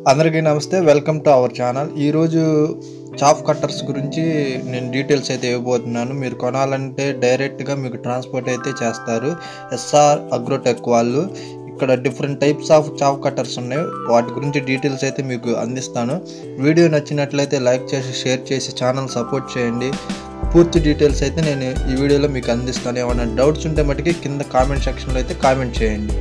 అందరికీ నమస్తే welcome to our channel ఈరోజు చాఫ్ కట్టర్స్ గురించి నేను డీటెయిల్స్ అయితే ఇవ్వబోతున్నాను మీరు కొనాలంటే డైరెక్ట్గా మీకు ట్రాన్స్పోర్ట్ అయితే చేస్తారు ఎస్ఆర్ అగ్రోటెక్ వాళ్ళు ఇక్కడ different types of chaff cutters ఉన్నాయి వాటి గురించి డీటెయిల్స్ అయితే మీకు అందిస్తాను వీడియో నచ్చినట్లయితే లైక్ చేసి షేర్ చేసి ఛానల్ సపోర్ట్ చేయండి పూర్తి డీటెయిల్స్ అయితే నేను ఈ వీడియోలో మీకు అందిస్తాను ఏమైనా డౌట్స్ ఉంటే మటుకి కింద కామెంట్ సెక్షన్లో అయితే కామెంట్ చేయండి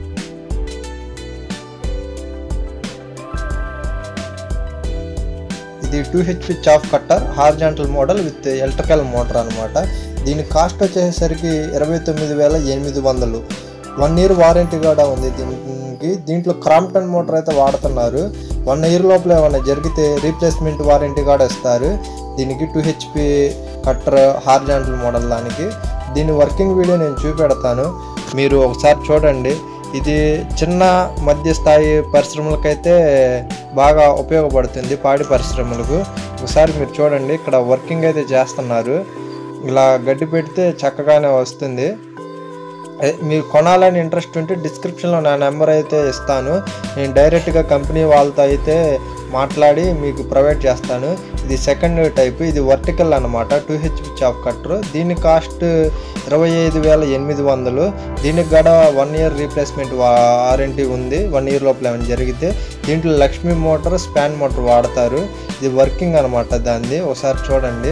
ఇది two HP chaff cutter horizontal model with electrical motor అనమాట దీని కాస్ట్ వచ్చేసరికి ఇరవై తొమ్మిది వేల ఎనిమిది వందలు వన్ ఇయర్ వారంటీ కూడా ఉంది దీనికి దీంట్లో క్రాంప్టన్ మోటార్ అయితే వాడుతున్నారు వన్ ఇయర్ లోపల ఏమైనా జరిగితే రీప్లేస్మెంట్ వారంటీ కూడా ఇస్తారు దీనికి two HP cutter horizontal model దానికి దీని వర్కింగ్ వీడియో నేను చూపెడతాను మీరు ఒకసారి చూడండి ఇది చిన్న మధ్య స్థాయి పరిశ్రమలకైతే బాగా ఉపయోగపడుతుంది పాడి పరిశ్రమలకు ఒకసారి మీరు చూడండి ఇక్కడ వర్కింగ్ అయితే చేస్తున్నారు ఇలా గడ్డి పెడితే చక్కగానే వస్తుంది అదే మీరు కొనాలని ఇంట్రెస్ట్ ఉంటే డిస్క్రిప్షన్లో నా నెంబర్ అయితే ఇస్తాను నేను డైరెక్ట్గా కంపెనీ వాళ్ళతో అయితే మాట్లాడి మీకు ప్రొవైడ్ చేస్తాను ఇది సెకండ్ టైప్ ఇది వర్టికల్ అనమాట టూ హెచ్పి చాప్ కట్టర్ దీని కాస్ట్ ఇరవై ఐదు వేల ఎనిమిది వందలు దీనికి కూడా వన్ ఇయర్ రీప్లేస్మెంట్ వారంటీ ఉంది వన్ ఇయర్ లోపల ఏమైనా జరిగితే దీంట్లో లక్ష్మీ మోటార్ స్పాన్ మోటార్ వాడతారు ఇది వర్కింగ్ అనమాట దాన్ని ఒకసారి చూడండి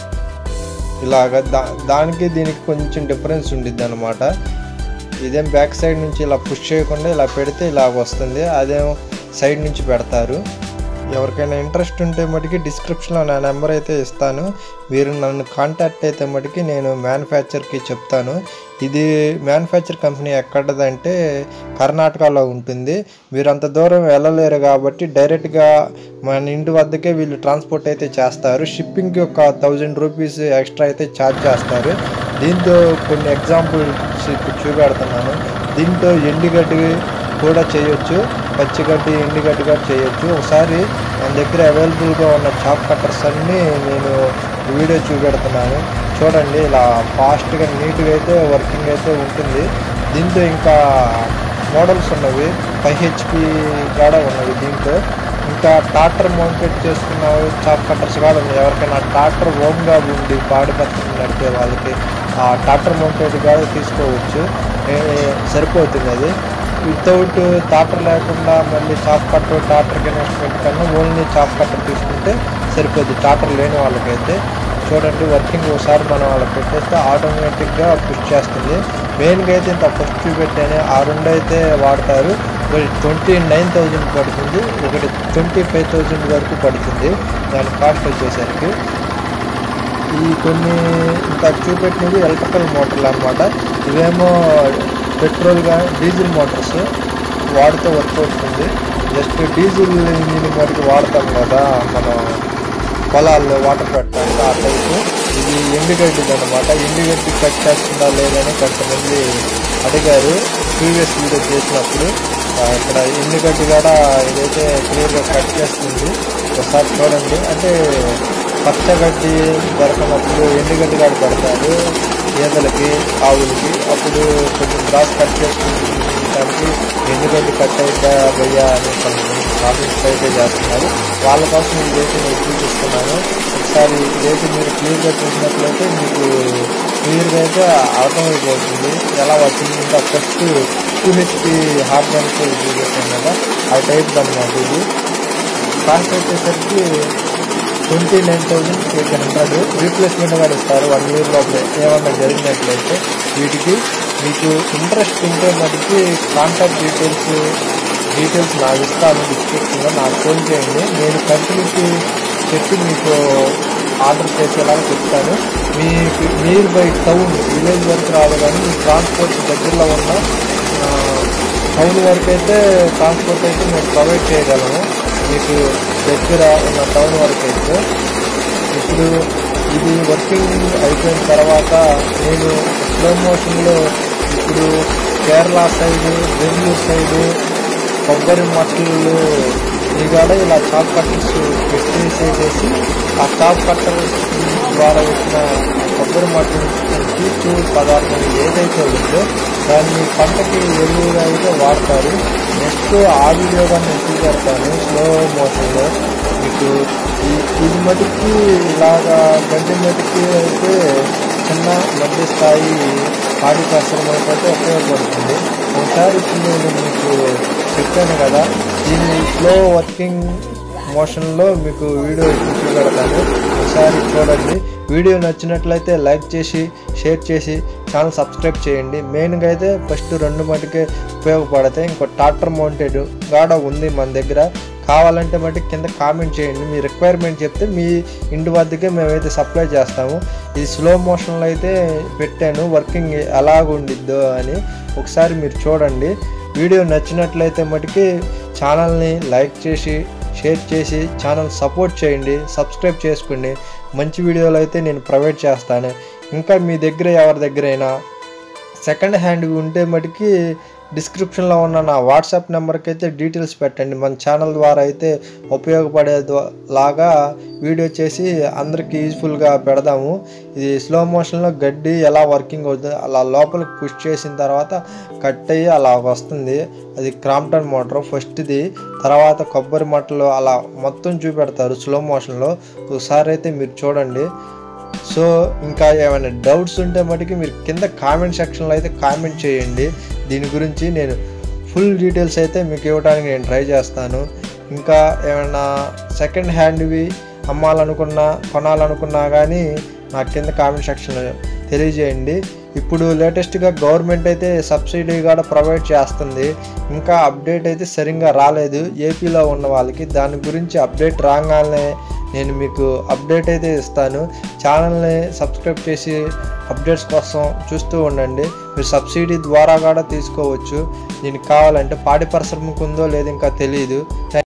ఇలాగ దా దానికి దీనికి కొంచెం డిఫరెన్స్ ఉండిద్ది అనమాట ఇదేం బ్యాక్ సైడ్ నుంచి ఇలా పుష్ చేయకుండా ఇలా పెడితే ఇలాగ వస్తుంది అదేమో సైడ్ నుంచి పెడతారు ఎవరికైనా ఇంట్రెస్ట్ ఉంటే మటుకి డిస్క్రిప్షన్లో నా నెంబర్ అయితే ఇస్తాను మీరు నన్ను కాంటాక్ట్ అయితే మటుకి నేను మ్యానుఫ్యాక్చర్కి చెప్తాను ఇది మ్యానుఫ్యాక్చర్ కంపెనీ ఎక్కడదంటే కర్ణాటకలో ఉంటుంది మీరు అంత దూరం వెళ్ళలేరు కాబట్టి డైరెక్ట్గా మన ఇంటి వద్దకే వీళ్ళు ట్రాన్స్పోర్ట్ అయితే చేస్తారు షిప్పింగ్కి ఒక థౌజండ్ రూపీస్ ఎక్స్ట్రా అయితే ఛార్జ్ చేస్తారు దీంతో కొన్ని ఎగ్జాంపుల్స్ ఇప్పుడు చూపెడుతున్నాను దీంతో ఎండుగడ్డి కూడా చేయొచ్చు పచ్చిగడ్డి ఎండుగడ్డి కూడా చేయొచ్చు ఒకసారి మన దగ్గర అవైలబుల్గా ఉన్న చాప్ కట్టర్స్ అన్నీ నేను వీడియో చూపెడుతున్నాను చూడండి ఇలా ఫాస్ట్గా నీట్గా అయితే వర్కింగ్ అయితే ఉంటుంది దీంతో ఇంకా మోడల్స్ ఉన్నవి ఫైవ్ హెచ్పి కూడా ఉన్నవి దీంతో ఇంకా ట్రాక్టర్ మౌంటెడ్ చేసుకున్న చాప్ కట్టర్స్ కూడా ఉన్నాయి ఎవరికైనా ట్రాక్టర్ ఓమ్గా ఉండి పాడి పత్రం నడిపే వాళ్ళకి ఆ ట్రాక్టర్ మౌంటెడ్ కూడా తీసుకోవచ్చు సరిపోతుంది అది వితౌట్ టాటర్ లేకుండా మళ్ళీ చాప్ కట్టర్ టాటర్కి ఇన్వెస్ట్మెంట్ కన్నా ఓన్లీ చాప్ కట్టర్ తీసుకుంటే సరిపోద్ది టాటర్ లేని వాళ్ళకైతే చూడండి వర్కింగ్ ఒకసారి మనం వాళ్ళకి పెట్టేస్తే ఆటోమేటిక్గా పుష్ చేస్తుంది మెయిన్గా అయితే ఇంత ఫస్ట్ చూపెట్టాను ఆ రెండు అయితే వాడతారు ఒకటి ట్వంటీ నైన్ థౌజండ్ పడుతుంది ఒకటి ట్వంటీ ఫైవ్ థౌజండ్ వరకు పడుతుంది దాని కాస్ట్ వచ్చేసరికి ఈ కొన్ని ఇంత చూపెట్టినవి ఎలక్ట్రికల్ మోటార్లు అనమాట ఇవేమో పెట్రోల్ కానీ డీజిల్ మోటార్స్ వాడితే వర్క్ అవుతుంది జస్ట్ డీజిల్ ఇంజిన్ వరకు వాడతాం కదా మనం పొలాల్లో వాటర్ పెట్టడానికి ఆ టైపు ఇది ఎండుగడ్డిది అనమాట ఎండుగడ్డి కట్ చేస్తుందా లేదని కొంతమంది అడిగారు ప్రీవియస్ వీడియో చేసినప్పుడు ఇక్కడ ఎండుగడ్డి కూడా ఇదైతే క్లియర్గా కట్ చేస్తుంది ఒకసారి చూడండి అంటే పచ్చగడ్డి దొరకనప్పుడు ఎండుగడ్డి కూడా పెడతారు గేదెలకి ఆవులకి అప్పుడు కొంచెం గ్రాస్ కట్ చేసుకుంటానికి ఎండుగడ్డి కట్ అయితే భయ్యా అని కొంతమంది కామెంట్స్ అయితే చేస్తున్నారు వాళ్ళ కోసం ఇదైతే నేను చూపిస్తున్నాను ఒకసారి ఇదైతే మీరు క్లియర్గా చూసినట్లయితే మీకు క్లియర్గా అయితే అర్థమైపోతుంది ఎలా వచ్చింది ఇంకా ఫస్ట్ టూ హెచ్పి హార్డ్ బ్యాంక్ చూపిస్తాను కదా ఆ టైప్ అనమాట ఇది కాస్ట్ వచ్చేసరికి twenty nine thousand eight hundred replacement కూడా ఇస్తారు వన్ ఇయర్ లోపలే ఏమన్నా జరిగినట్లయితే వీటికి మీకు ఇంట్రెస్ట్ ఉంటే మటుకి కాంటాక్ట్ డీటెయిల్స్ డీటెయిల్స్ నాకు ఇస్తాను డిస్క్రిప్షన్లో నాకు ఫోన్ చేయండి నేను కంపెనీకి చెప్పి మీకు ఆర్డర్ చేసేలాగా చెప్తాను మీకు నియర్ బై టౌన్ విలేజ్ వరకు రాదు కానీ మీ ట్రాన్స్పోర్ట్ దగ్గరలో ఉన్న టౌన్ వరకు అయితే ట్రాన్స్పోర్ట్ అయితే మేము ప్రొవైడ్ చేయగలము మీకు దగ్గర ఉన్న టౌన్ వరకు అయితే ఇప్పుడు ఇది వర్కింగ్ అయిపోయిన తర్వాత నేను స్లో మోషన్లో ఇప్పుడు కేరళ సైడు బెంగళూరు సైడు కొబ్బరి మట్టలు ఈ కూడా ఇలా చాప్ కట్టర్స్ పెట్టేసేసి ఆ చాప్ కట్టర్ ద్వారా వచ్చిన కొబ్బరి మట్టలు పీచు పదార్థం ఏదైతే ఉందో దాన్ని పంటకి ఎరువుగా అయితే వాడతారు నెక్స్ట్ ఆ వీడియో కానీ నేను చూపెడతాను స్లో మోషన్లో మీకు ఈ- ఇది మటుకి ఇలాగా గడ్డి మటుకి అయితే చిన్న మధ్య స్థాయి పాడి పరిశ్రమలకు అయితే ఉపయోగపడుతుంది ఒకసారి ఇప్పుడు నేను మీకు చెప్పాను కదా దీన్ని స్లో వర్కింగ్ మోషన్లో మీకు వీడియో ఇప్పుడు చూపెడతాను ఒకసారి చూడండి వీడియో నచ్చినట్లయితే లైక్ చేసి షేర్ చేసి ఛానల్ సబ్స్క్రైబ్ చేయండి మెయిన్గా అయితే ఫస్ట్ రెండు మటుకే ఉపయోగపడతాయి ఇంకో ట్రాక్టర్ మౌంటెడ్ గాడ ఉంది మన దగ్గర కావాలంటే మటుకు కింద కామెంట్ చేయండి మీ రిక్వైర్మెంట్ చెప్తే మీ ఇంటి వద్దకే మేమైతే సప్లై చేస్తాము ఇది స్లో మోషన్లో అయితే పెట్టాను వర్కింగ్ ఎలాగుండిద్దో అని ఒకసారి మీరు చూడండి వీడియో నచ్చినట్లయితే మటుకి ఛానల్ని లైక్ చేసి షేర్ చేసి ఛానల్ సపోర్ట్ చేయండి సబ్స్క్రైబ్ చేసుకోండి మంచి వీడియోలు అయితే నేను ప్రొవైడ్ చేస్తాను ఇంకా మీ దగ్గర ఎవరి దగ్గరైనా సెకండ్ హ్యాండ్ ఉంటే మటుకి డిస్క్రిప్షన్లో ఉన్న నా వాట్సాప్ నెంబర్కి అయితే డీటెయిల్స్ పెట్టండి మన ఛానల్ ద్వారా అయితే ఉపయోగపడే ద్వా- లాగా వీడియో చేసి అందరికి యూజ్ఫుల్గా పెడదాము ఇది స్లో మోషన్లో గడ్డి ఎలా వర్కింగ్ అవుతుంది అలా లోపలికి పుష్ చేసిన తర్వాత కట్ అయ్యి అలా వస్తుంది అది క్రాంప్టన్ మోటార్ ఫస్ట్ది తర్వాత కొబ్బరి మట్టలు అలా మొత్తం చూపెడతారు స్లో మోషన్లో ఒకసారి అయితే మీరు చూడండి సో ఇంకా ఏమైనా డౌట్స్ ఉంటే మటుకు మీరు కింద కామెంట్ సెక్షన్లో అయితే కామెంట్ చేయండి దీని గురించి నేను ఫుల్ డీటెయిల్స్ అయితే మీకు ఇవ్వడానికి నేను ట్రై చేస్తాను ఇంకా ఏమైనా సెకండ్ హ్యాండ్వి అమ్మాలనుకున్నా కొనాలనుకున్నా కానీ నాకు కింద కామెంట్ సెక్షన్లో తెలియజేయండి ఇప్పుడు లేటెస్ట్గా గవర్నమెంట్ అయితే సబ్సిడీ కూడా ప్రొవైడ్ చేస్తుంది ఇంకా అప్డేట్ అయితే సరిగ్గా రాలేదు ఏపీలో ఉన్న వాళ్ళకి దాని గురించి అప్డేట్ రాగానే నేను మీకు అప్డేట్ అయితే ఇస్తాను ఛానల్ని సబ్స్క్రైబ్ చేసి అప్డేట్స్ కోసం చూస్తూ ఉండండి మీరు సబ్సిడీ ద్వారా కూడా తీసుకోవచ్చు దీనికి కావాలంటే పాడి పరిశ్రమకు ఉందో లేదో ఇంకా తెలియదు